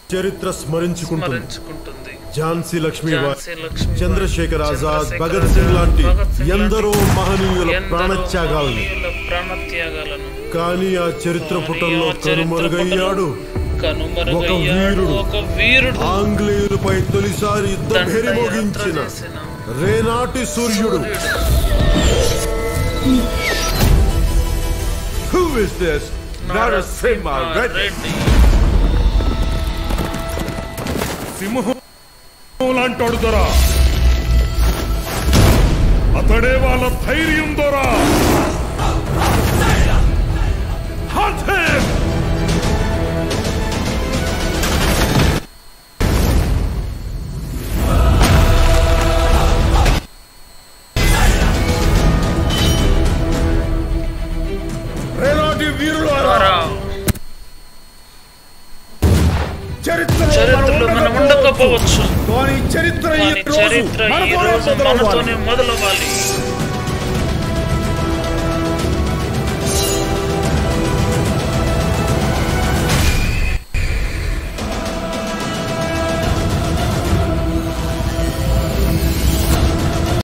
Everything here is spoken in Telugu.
చరిత్ర స్మరించుకుంటుంది స్మరించుకుంటుంది ఝాన్సీ లక్ష్మీబాయి ఝాన్సీ లక్ష్మీబాయి, చంద్రశేఖర్ ఆజాద్ చంద్రశేఖర్ భగత్ సింగ్ ఆజాద్, లాంటి భగత్ సింగ్ ఎందరో లాంటి మహనీయుల ఎందరో ప్రాణత్యాగాల్ని మహనీయుల ప్రాణత్యాగాలను కానీ ఆ చరిత్ర కానీ పుటంలో ఆ చరిత్ర కనుమరుగయ్యాడు కనుమరుగయ్యాడు వీరుడు. ఒక వీరుడు ఆంగ్లేయులపై తొలిసారి యుద్ధ భేరి దండయాత్ర మోగించిన చేసిన రేనాటి సూర్యుడు Who is this? Narasimha Reddy. Reddy సింహం లాంటోడు దొరా అతడే వాళ్ళ ధైర్యం దొరా Hunt him! రేనాటి వీరులారా ద్వారా చరిత్రలో చరిత్రలో మనం ఉండకపోవచ్చు కానీ చరిత్ర ఈ కానీ రోజు చరిత్ర ఈ మనతోనే రోజు మొదలవ్వాలి. మనతోనే మొదలవ్వాలి